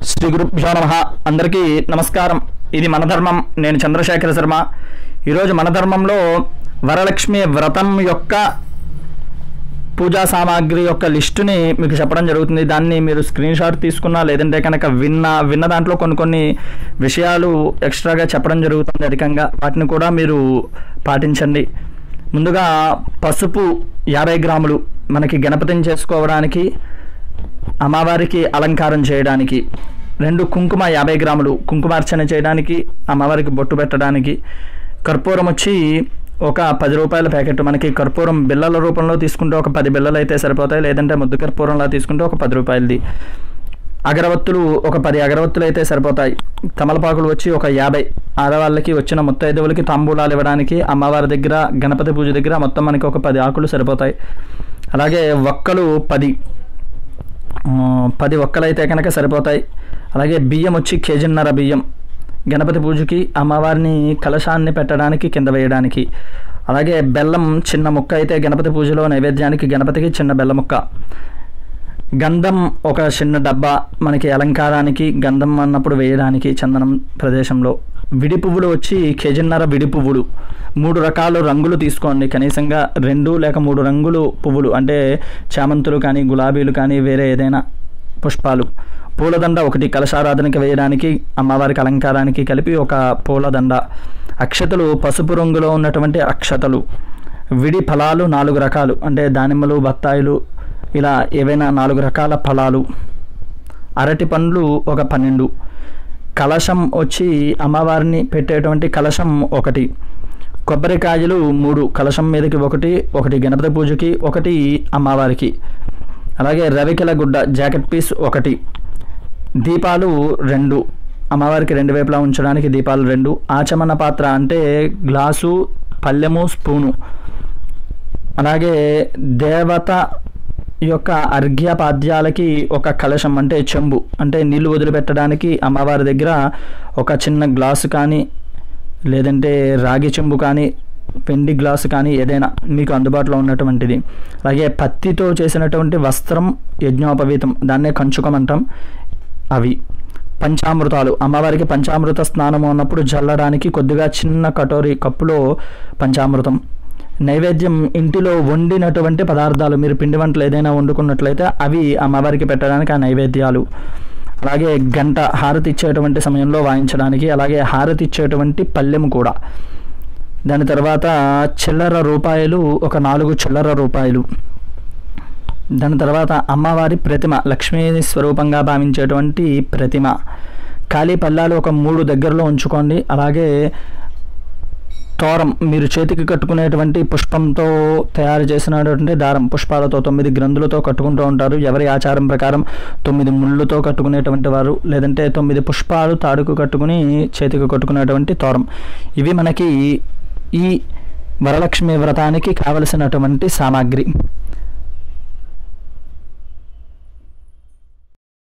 శ్రీ గురుభ్యో నమ అందరికీ నమస్కారం ఇది మన ధర్మం నేను చంద్రశేఖర శర్మ ఈరోజు మన ధర్మంలో వరలక్ష్మి వ్రతం యొక్క పూజా సామాగ్రి యొక్క లిస్టుని మీకు చెప్పడం జరుగుతుంది దాన్ని మీరు స్క్రీన్ షాట్ తీసుకున్నా లేదంటే కనుక విన్న విన్న దాంట్లో కొన్ని కొన్ని విషయాలు ఎక్స్ట్రాగా చెప్పడం జరుగుతుంది అధికంగా వాటిని కూడా మీరు పాటించండి ముందుగా పసుపు యాభై గ్రాములు మనకి గణపతిని చేసుకోవడానికి అమ్మవారికి అలంకారం చేయడానికి రెండు కుంకుమ యాభై గ్రాములు కుంకుమార్చన చేయడానికి అమ్మవారికి బొట్టు పెట్టడానికి కర్పూరం వచ్చి ఒక పది రూపాయల ప్యాకెట్ మనకి కర్పూరం బిళ్ళల రూపంలో తీసుకుంటే ఒక పది బిళ్ళలు అయితే సరిపోతాయి లేదంటే ముద్దు కర్పూరంలా తీసుకుంటే ఒక పది రూపాయలది అగరవత్తులు ఒక పది అగరవత్తులు అయితే సరిపోతాయి తమలపాకులు వచ్చి ఒక యాభై ఆడవాళ్ళకి వచ్చిన ముత్తైదువులకి తాంబూలాలు ఇవ్వడానికి అమ్మవారి దగ్గర గణపతి పూజ దగ్గర మొత్తం మనకి ఒక పది ఆకులు సరిపోతాయి అలాగే ఒక్కలు పది ఆ, పది ఒక్కలైతే కనుక సరిపోతాయి అలాగే బియ్యం వచ్చి కేజీన్నర బియ్యం గణపతి పూజకి అమ్మవారిని కలశాన్ని పెట్టడానికి కింద వేయడానికి అలాగే బెల్లం చిన్న ముక్క అయితే గణపతి పూజలో నైవేద్యానికి గణపతికి చిన్న బెల్లం ముక్క గంధం ఒక చిన్న డబ్బా మనకి అలంకారానికి గంధం అన్నప్పుడు వేయడానికి చందనం ప్రదేశంలో విడి పువ్వులు వచ్చి కేజీన్నర విడి పువ్వులు మూడు రకాల రంగులు తీసుకోండి కనీసంగా రెండు లేక మూడు రంగులు పువ్వులు అంటే చామంతులు కానీ గులాబీలు కానీ వేరే ఏదైనా పుష్పాలు పూలదండ ఒకటి కలశారాధనకి వేయడానికి అమ్మవారికి అలంకారానికి కలిపి ఒక పూలదండ అక్షతలు పసుపు రంగులో ఉన్నటువంటి అక్షతలు విడి ఫలాలు నాలుగు రకాలు అంటే దానిమ్మలు బత్తాయిలు ఇలా ఏవైనా నాలుగు రకాల ఫలాలు అరటి పండ్లు ఒక పన్నెండు కలశం వచ్చి అమ్మవారిని పెట్టేటువంటి కలశం ఒకటి కొబ్బరికాయలు మూడు కలశం మీదకి ఒకటి ఒకటి గణపతి పూజకి ఒకటి అమ్మవారికి అలాగే రవికిల గుడ్డ జాకెట్ పీస్ ఒకటి దీపాలు రెండు అమ్మవారికి రెండు వైపులా ఉంచడానికి దీపాలు రెండు ఆచమన పాత్ర అంటే గ్లాసు పల్లెము స్పూను అలాగే దేవత యొక్క అర్ఘ్యపాద్యాలకి ఒక కలశం అంటే చెంబు అంటే నీళ్లు వదిలిపెట్టడానికి అమ్మవారి దగ్గర ఒక చిన్న గ్లాసు కానీ లేదంటే రాగి చెంబు కానీ వెండి గ్లాసు కానీ ఏదైనా మీకు అందుబాటులో ఉన్నటువంటిది అలాగే పత్తితో చేసినటువంటి వస్త్రం యజ్ఞోపవీతం దాన్నే కంచుకమంటాం అవి పంచామృతాలు అమ్మవారికి పంచామృత స్నానము అన్నప్పుడు జల్లడానికి కొద్దిగా చిన్న కటోరి కప్పులో పంచామృతం నైవేద్యం ఇంటిలో వండినటువంటి పదార్థాలు మీరు పిండి వంటలు ఏదైనా వండుకున్నట్లయితే అవి అమ్మవారికి పెట్టడానికి ఆ నైవేద్యాలు అలాగే గంట హారతి ఇచ్చేటువంటి సమయంలో వాయించడానికి అలాగే హారతి ఇచ్చేటువంటి పల్లెము కూడా దాని తర్వాత చిల్లర రూపాయలు ఒక నాలుగు చిల్లర రూపాయలు దాని తర్వాత అమ్మవారి ప్రతిమ లక్ష్మీ స్వరూపంగా భావించేటువంటి ప్రతిమ ఖాళీ పల్లాలు ఒక మూడు దగ్గరలో ఉంచుకోండి అలాగే తోరం మీరు చేతికి కట్టుకునేటువంటి పుష్పంతో తయారు చేసినటువంటి దారం పుష్పాలతో తొమ్మిది గ్రంథులతో కట్టుకుంటూ ఉంటారు ఎవరి ఆచారం ప్రకారం తొమ్మిది ముళ్ళుతో కట్టుకునేటువంటి వారు లేదంటే తొమ్మిది పుష్పాలు తాడుకు కట్టుకుని చేతికి కట్టుకునేటువంటి తోరం ఇవి మనకి ఈ వరలక్ష్మి వ్రతానికి కావలసినటువంటి సామాగ్రి